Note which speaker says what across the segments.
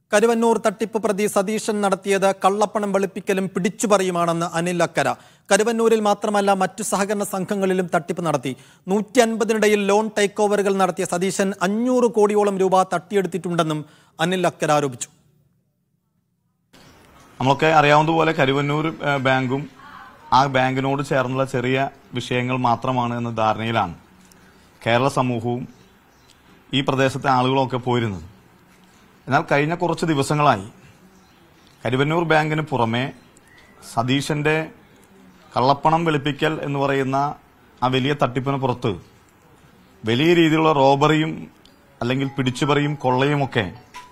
Speaker 1: കരുവന്നൂർ തട്ടിപ്പ് പ്രതി സതീശൻ നടത്തിയത് കള്ളപ്പണം വെളുപ്പിക്കലും പിടിച്ചുപറിയുമാണെന്ന് അനിൽ അക്കര കരുവന്നൂരിൽ മാത്രമല്ല മറ്റു സഹകരണ സംഘങ്ങളിലും തട്ടിപ്പ് നടത്തി നൂറ്റി അൻപതിനിടയിൽ ലോൺ ടേക്ക് ഓവറുകൾ നടത്തിയ സതീശൻ അഞ്ഞൂറ് കോടിയോളം രൂപ തട്ടിയെടുത്തിട്ടുണ്ടെന്നും അനിൽ അക്കര ആരോപിച്ചു
Speaker 2: നമ്മളൊക്കെ അറിയാവുന്നതുപോലെ കരുവന്നൂർ ഏഹ്, ബാങ്കും ആ ബാങ്കിനോട് ചേർന്നുള്ള ചെറിയ വിഷയങ്ങൾ മാത്രമാണ് എന്ന ധാരണയിലാണ് കേരള സമൂഹവും ഈ പ്രദേശത്തെ ആളുകളൊക്കെ പോയിരുന്നത് എന്നാൽ കഴിഞ്ഞ കുറച്ച് ദിവസങ്ങളായി കരുവന്നൂർ ബാങ്കിന് പുറമെ സതീശന്റെ കള്ളപ്പണം വെളുപ്പിക്കൽ എന്ന് പറയുന്ന ആ വലിയ തട്ടിപ്പിന് പുറത്ത് വലിയ രീതിയിലുള്ള റോബറിയും അല്ലെങ്കിൽ പിടിച്ചുപറിയും കൊള്ളയുമൊക്കെ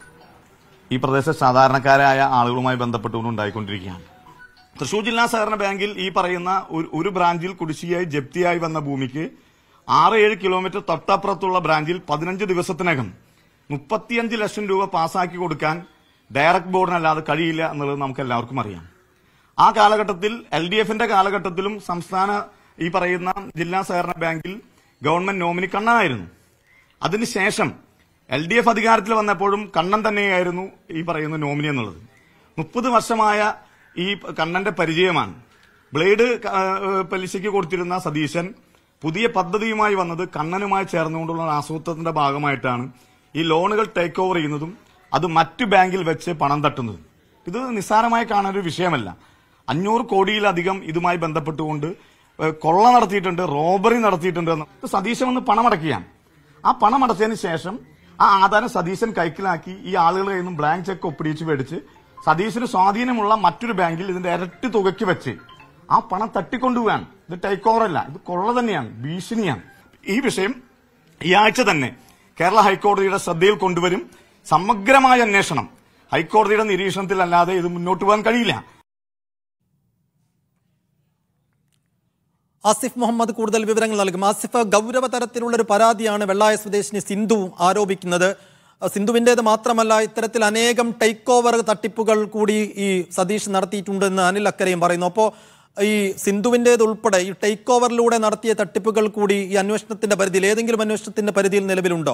Speaker 2: ഈ പ്രദേശത്തെ സാധാരണക്കാരായ ആളുകളുമായി ബന്ധപ്പെട്ടുകൊണ്ട് ഉണ്ടായിക്കൊണ്ടിരിക്കുകയാണ് തൃശൂർ ജില്ലാ സഹകരണ ബാങ്കിൽ ഈ പറയുന്ന ഒരു- ഒരു ബ്രാഞ്ചിൽ കുടിശ്ശികയായി ജപ്തിയായി വന്ന ഭൂമിക്ക് ആറ് ഏഴ് കിലോമീറ്റർ തൊട്ടപ്പുറത്തുള്ള ബ്രാഞ്ചിൽ പതിനഞ്ച് ദിവസത്തിനകം മുപ്പത്തിയഞ്ച് ലക്ഷം രൂപ പാസാക്കി കൊടുക്കാൻ ഡയറക്ട് ബോർഡിനല്ലാതെ കഴിയില്ല എന്നുള്ളത് നമുക്ക് എല്ലാവർക്കും അറിയാം ആ കാലഘട്ടത്തിൽ എൽ ഡി എഫിന്റെ കാലഘട്ടത്തിലും സംസ്ഥാന ഈ പറയുന്ന ജില്ലാ സഹകരണ ബാങ്കിൽ ഗവൺമെന്റ് നോമിനി കണ്ണനായിരുന്നു അതിനുശേഷം എൽ ഡി എഫ് അധികാരത്തിൽ വന്നപ്പോഴും കണ്ണൻ തന്നെയായിരുന്നു ഈ പറയുന്ന നോമിനി എന്നുള്ളത് മുപ്പത് വർഷമായ ഈ കണ്ണന്റെ പരിചയമാണ് ബ്ലേഡ് ക- ഏഹ് പലിശയ്ക്ക് കൊടുത്തിരുന്ന സതീശൻ പുതിയ പദ്ധതിയുമായി വന്നത് കണ്ണനുമായി ചേർന്നുകൊണ്ടുള്ള ആസൂത്രത്തിന്റെ ഭാഗമായിട്ടാണ് ഈ ലോണുകൾ ടേക്ക് ഓവർ ചെയ്യുന്നതും അത് മറ്റു ബാങ്കിൽ വെച്ച് പണം തട്ടുന്നതും ഇത് നിസ്സാരമായി കാണാൻ ഒരു വിഷയമല്ല അഞ്ഞൂറ് കോടിയിലധികം ഇതുമായി ബന്ധപ്പെട്ടുകൊണ്ട് ഏഹ് കൊള്ള നടത്തിയിട്ടുണ്ട് റോബറി നടത്തിയിട്ടുണ്ട് എന്ന് ഇത് സതീശൻ വന്ന് പണമടക്കുകയാണ് ആ പണം അടച്ചതിന് ശേഷം ആ ആധാരം സതീശൻ കൈക്കലാക്കി ഈ ആളുകളുടെ കയ്യിൽ നിന്നും ബ്ലാങ്ക് ചെക്ക് ഒപ്പിടിച്ച് മേടിച്ച് സതീശന് സ്വാധീനമുള്ള മറ്റൊരു ബാങ്കിൽ ഇതിന്റെ ഇരട്ടി തുകയ്ക്ക് വെച്ച് ആ പണം തട്ടിക്കൊണ്ടുപോവാണ് ഇത് ടേക്ക് ഓവർ അല്ല ഇത് കൊള്ള തന്നെയാണ് ഭീഷണിയാണ് ഈ വിഷയം ഈ ആഴ്ച തന്നെ കേരള ഹൈക്കോടതിയുടെ ശ്രദ്ധയിൽ കൊണ്ടുവരും സമഗ്രമായ അന്വേഷണം ഹൈക്കോടതിയുടെ നിരീക്ഷണത്തിലല്ലാതെ ഇത് മുന്നോട്ട് പോകാൻ കഴിയില്ല
Speaker 1: ആസിഫ് മുഹമ്മദ് കൂടുതൽ വിവരങ്ങൾ നൽകും ആസിഫ് ഗൗരവതരത്തിലുള്ള ഒരു പരാതിയാണ് വെള്ളായ സ്വദേശിനി സിന്ധു ആരോപിക്കുന്നത് അഹ് സിന്ധുവിൻ്റേത് മാത്രമല്ല ഇത്തരത്തിൽ അനേകം ടേക്ക് ഓവർ തട്ടിപ്പുകൾ കൂടി ഈ സതീഷ് നടത്തിയിട്ടുണ്ടെന്ന് അനിൽ അക്കരയും പറയുന്നു അപ്പോൾ ഈ സിന്ധുവിൻ്റേത് ഉൾപ്പെടെ ഈ ടേക്ക് ഓവറിലൂടെ നടത്തിയ തട്ടിപ്പുകൾ കൂടി ഈ അന്വേഷണത്തിന്റെ പരിധിയിൽ ഏതെങ്കിലും അന്വേഷണത്തിന്റെ പരിധിയിൽ നിലവിലുണ്ടോ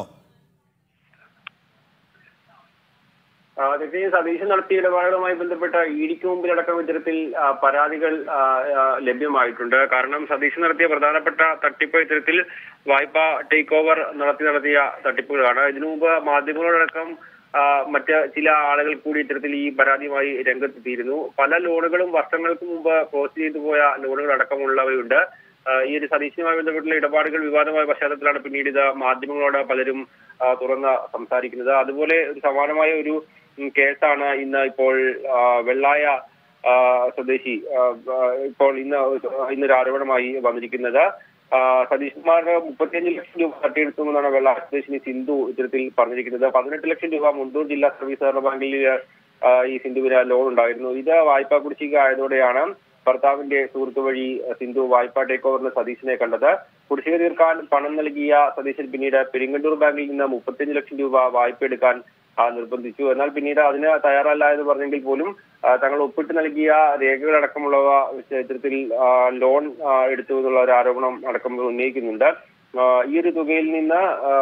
Speaker 3: ആ, തീർച്ചയായും സതീശൻ നടത്തിയ ഇടപാടുകളുമായി ബന്ധപ്പെട്ട ഇഡിക്ക് മുമ്പിലടക്കം ഇത്തരത്തിൽ ആ, പരാതികൾ ആ, ആ, ലഭ്യമായിട്ടുണ്ട് കാരണം സതീശൻ നടത്തിയ പ്രധാനപ്പെട്ട തട്ടിപ്പ് ഇത്തരത്തിൽ വായ്പ ടേക്ക് ഓവർ നടത്തി നടത്തിയ തട്ടിപ്പുകളാണ് ഇതിനു മുമ്പ് മാധ്യമങ്ങളടക്കം ആ, മറ്റ് ചില ആളുകൾ കൂടി ഇത്തരത്തിൽ ഈ പരാതിയുമായി രംഗത്തെത്തിയിരുന്നു പല ലോണുകളും വർഷങ്ങൾക്ക് മുമ്പ് ക്ലോസ് ചെയ്തു പോയ ലോണുകൾ അടക്കമുള്ളവയുണ്ട് ആ, ഈ ഒരു സതീശനുമായി ബന്ധപ്പെട്ടുള്ള ഇടപാടുകൾ വിവാദമായ പശ്ചാത്തലത്തിലാണ് പിന്നീട് ഇത് മാധ്യമങ്ങളോട് പലരും ആ, തുറന്ന് സംസാരിക്കുന്നത് അതുപോലെ ഒരു സമാനമായ ഒരു ഉം, കേസാണ് ഇന്ന് ഇപ്പോൾ ആ, വെള്ളായ ആ, സ്വദേശി ആ, ആ, ഇപ്പോൾ ഇന്ന് ഇന്നൊരു ആരോപണമായി വന്നിരിക്കുന്നത് ആ, സതീഷ് കുമാറിന് മുപ്പത്തിയഞ്ച് ലക്ഷം രൂപ തട്ടിയെടുത്തുമെന്നാണ് വെള്ളായ സ്വദേശിനി സിന്ധു ഇത്തരത്തിൽ പറഞ്ഞിരിക്കുന്നത് പതിനെട്ട് ലക്ഷം രൂപ മുണ്ടൂർ ജില്ലാ സർവീസ് സഹകരണ ബാങ്കിൽ ആ, ഈ സിന്ധുവിന് ലോൺ ഉണ്ടായിരുന്നു ഇത് വായ്പാ കുടിശ്ശിക ആയതോടെയാണ് ഭർത്താവിന്റെ സുഹൃത്ത് വഴി സിന്ധു വായ്പാ ടേക്ക് ഓവറിന് സതീശനെ കണ്ടത് കുടിശ്ശിക തീർക്കാൻ പണം നൽകിയ സതീശൻ പിന്നീട് പെരിങ്ങണ്ടൂർ ബാങ്കിൽ നിന്ന് മുപ്പത്തിയഞ്ച് ലക്ഷം രൂപ വായ്പ എടുക്കാൻ ആ, നിർബന്ധിച്ചു എന്നാൽ പിന്നീട് അതിന് തയ്യാറല്ല എന്ന് പറഞ്ഞെങ്കിൽ പോലും ആ, തങ്ങൾ ഒപ്പിട്ട് നൽകിയ രേഖകളടക്കമുള്ളവ വെച്ച് ഇത്തരത്തിൽ ആ, ലോൺ ആ, എടുത്തു എന്നുള്ള ഒരു ആരോപണം അടക്കം ഉന്നയിക്കുന്നുണ്ട് ആ, ഈ ഒരു തുകയിൽ നിന്ന് ആ,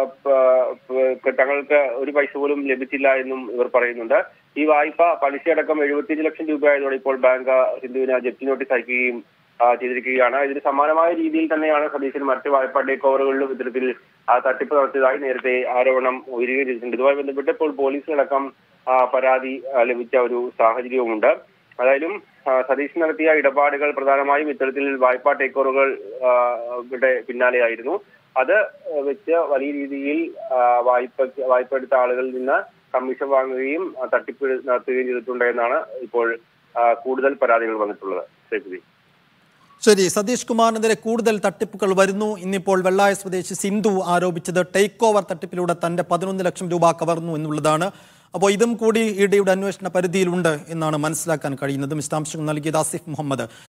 Speaker 3: പ- പ- തങ്ങൾക്ക് ഒരു പൈസ പോലും ലഭിച്ചില്ല എന്നും ഇവർ പറയുന്നുണ്ട് ഈ വായ്പ പലിശയടക്കം എഴുപത്തിയഞ്ച് ലക്ഷം രൂപയായതോടെ ഇപ്പോൾ ബാങ്ക് സിന്ധുവിന് ജപ്തി നോട്ടീസ് അയക്കുകയും ആ, ചെയ്തിരിക്കുകയാണ് ഇതിന് സമാനമായ രീതിയിൽ തന്നെയാണ് സതീശൻ മറ്റ് വായ്പാ ടേക്ക് ഓവറുകളിലും ഇത്തരത്തിൽ ആ, തട്ടിപ്പ് നടത്തിയതായി നേരത്തെ ആരോപണം ഉയരുകയും ചെയ്തിട്ടുണ്ട് ഇതുമായി ബന്ധപ്പെട്ട് ഇപ്പോൾ പോലീസിനടക്കം ആ, പരാതി ആ, ലഭിച്ച ഒരു സാഹചര്യവുമുണ്ട് അതായാലും ആ, സതീശൻ നടത്തിയ ഇടപാടുകൾ പ്രധാനമായും ഇത്തരത്തിൽ വായ്പാ ടേക്ക് ഓവറുകൾ യുടെ പിന്നാലെയായിരുന്നു അത് വെച്ച് വലിയ രീതിയിൽ ആ, വായ്പ വായ്പ എടുത്ത ആളുകളിൽ നിന്ന് കമ്മീഷൻ വാങ്ങുകയും ആ, തട്ടിപ്പ് നടത്തുകയും ചെയ്തിട്ടുണ്ട് എന്നാണ് ഇപ്പോൾ ആ, കൂടുതൽ പരാതികൾ വന്നിട്ടുള്ളത് സേഫ്തി
Speaker 1: ശരി സതീഷ് കുമാറിനെതിരെ കൂടുതൽ തട്ടിപ്പുകൾ വരുന്നു ഇന്നിപ്പോൾ വെള്ളായ സ്വദേശി സിന്ധു ആരോപിച്ചത് ടേക്ക് ഓവർ തട്ടിപ്പിലൂടെ തന്റെ പതിനൊന്ന് ലക്ഷം രൂപ കവർന്നു എന്നുള്ളതാണ് അപ്പോൾ ഇതും കൂടി ഇഡിയുടെ അന്വേഷണ പരിധിയിലുണ്ട് എന്നാണ് മനസ്സിലാക്കാൻ കഴിയുന്നത് വിശദാംശങ്ങൾ നൽകിയത് ആസിഫ് മുഹമ്മദ്